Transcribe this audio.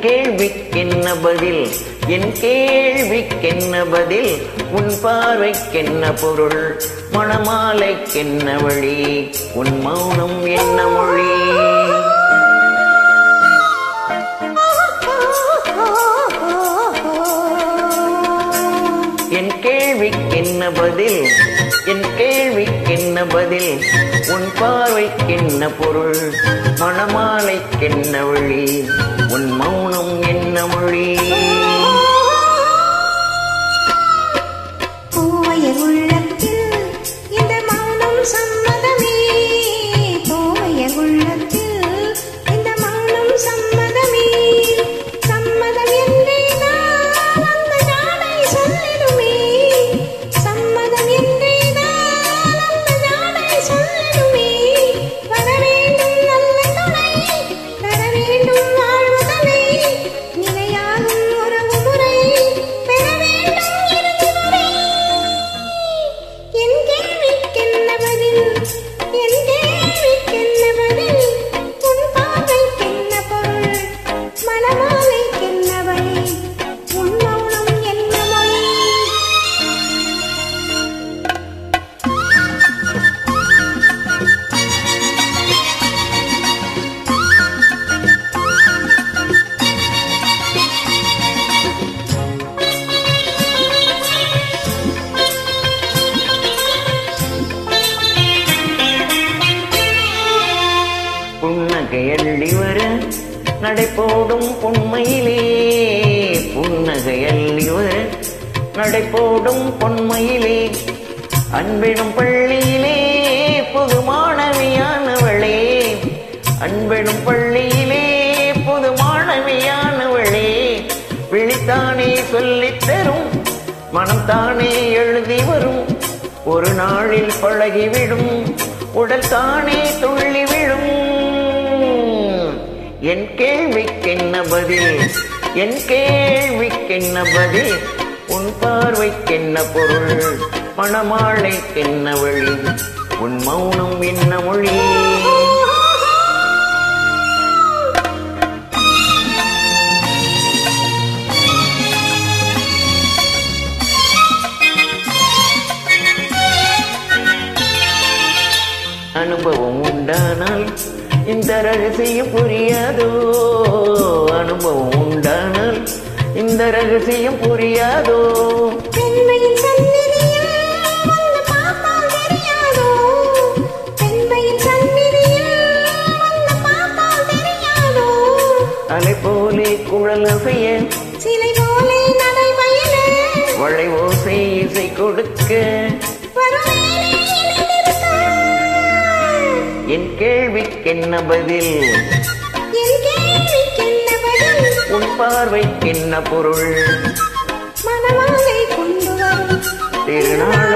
கேள்விக்கென்ன பதில் என் கேள்விக்கென்ன பதில் உன் பார்வைக்கென்ன பொருள் மணமாலைக்கென்ன வழி உன் மௌனம் என்ன மொழி என் கேள்விக்கென்ன பதில் என் கேள்விக்கென்ன பதில் உன் பார்வைக்கென்ன பொருள் மணமாலைக்கென்ன வழி உன் மௌனம் என்ன மொழி பூவைய உள்ளத்தில் இந்த மௌனம் சம்மதமே பூவைய உள்ளத்தில் இந்த மௌனம் சம்மதமே சம்மதம் என்றே நான் அந்த ஜாடை சொல்லிடுமே சம்மதம் என்றே நான் அந்த ஜாடை சொல்லிடுமே வர வேண்டும் நல்ல துணை தர வேண்டும் வாழ்வுதனை நிலையாகும் உறவு முறை பெற வேண்டும் இறுதி வரை என் கேள்விக்கென்ன பதில் என் கேள்விக்கென்ன பதில் உன் பார்வைக்கென்ன பொருள் மனமாலைக்கென்ன வழி உன் மௌனம் என்ன மொழி புன்னகை அள்ளி வர நடைபோடும் பொன்மையிலே புன்னகை அள்ளி வர நடைபோடும் பொன்மையிலே அன்பெனும் பள்ளியிலே புது மாணவியானவளே அன்பெனும் பள்ளியிலே புது மாணவியானவளே விழித்தானே சொல்லித் தரும் மனம் தானே எழுதி வரும் ஒரு நாளில் பழகிவிடும் உடல் தானே துள்ளி விழும் என் கேள்விக்கென்ன பதில் என் கேள்விக்கென்ன பதில் உன் பார்வைக்கென்ன பொருள் மணமாளைக்கென்ன வழி உன் மௌனம் என்ன மொழி அனுபவம் உண்டானால் இந்த ரகசியம் புரியாதோ அனுபவம் உண்டானால் இந்த ரகசியம் புரியாதோ பெண்மையின் சந்நிதியில் வந்து பார்த்தால் தெரியாதோ பெண்மையின் சந்நிதியில் வந்து பார்த்தால் தெரியாதோ அலை போலே குழல் அசைய சிலை போலே நடை பயில வளை ஓசை இசை கொடுக்க வருவேனே இணைந்திருக்க. என் கேள்விக்கென்ன பதில் என் கேள்விக்கென்ன பதில் உன் பார்வைக்கென்ன பொருள் மனமாலை கொண்டு வரும் திருநாள்